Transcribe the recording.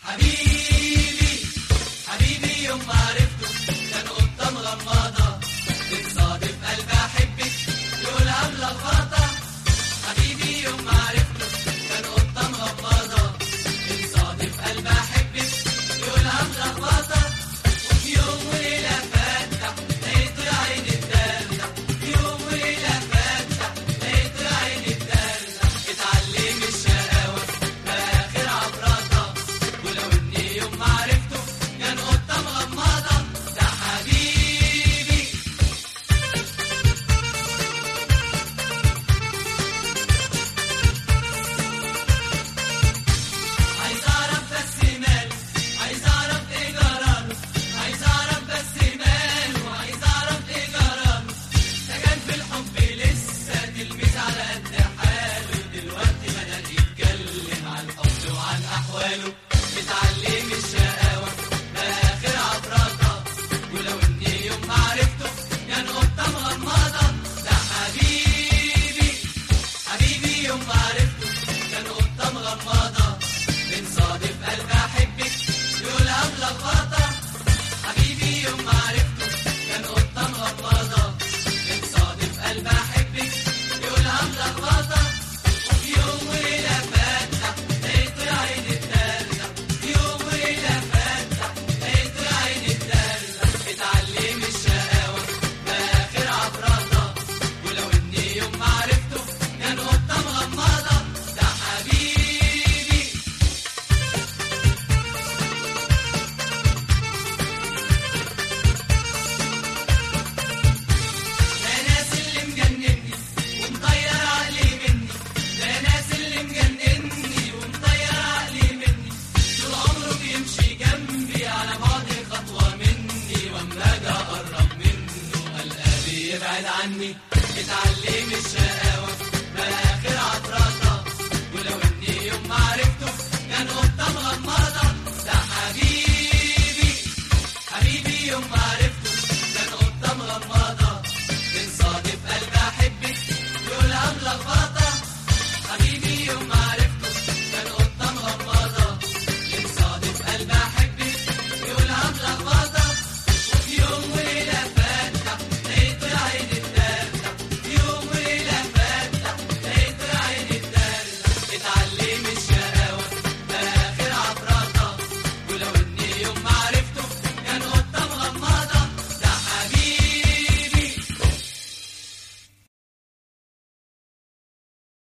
حبيبي حبيبي يوم ما عرفته كان قطة مغمضة بتصادف قلب أحبك يقولها ملخبطة حبيبي يوم ما عرفته كان قطة مغمضة بتصادف قلب أحبك يقولها ملخبطة وفي يوم وليلة فاتح لقيته يا عيني الدلع يوم وليلة فاتح لقيته يا عيني الدلع اتعلم الشقاوة بقى آخر عبراتها ولو إني يوم ما عرفته كان قطة مغمضة ده حبيبي عايز اعرف بس ماله عايز اعرف ايه جراله عايز اعرف بس ماله عايز اعرف ايه جراله ده كان في الحب لسه تلميذ على قد حاله دلوقتي بدأ يتكلم عن الحب وعن احواله اتعلم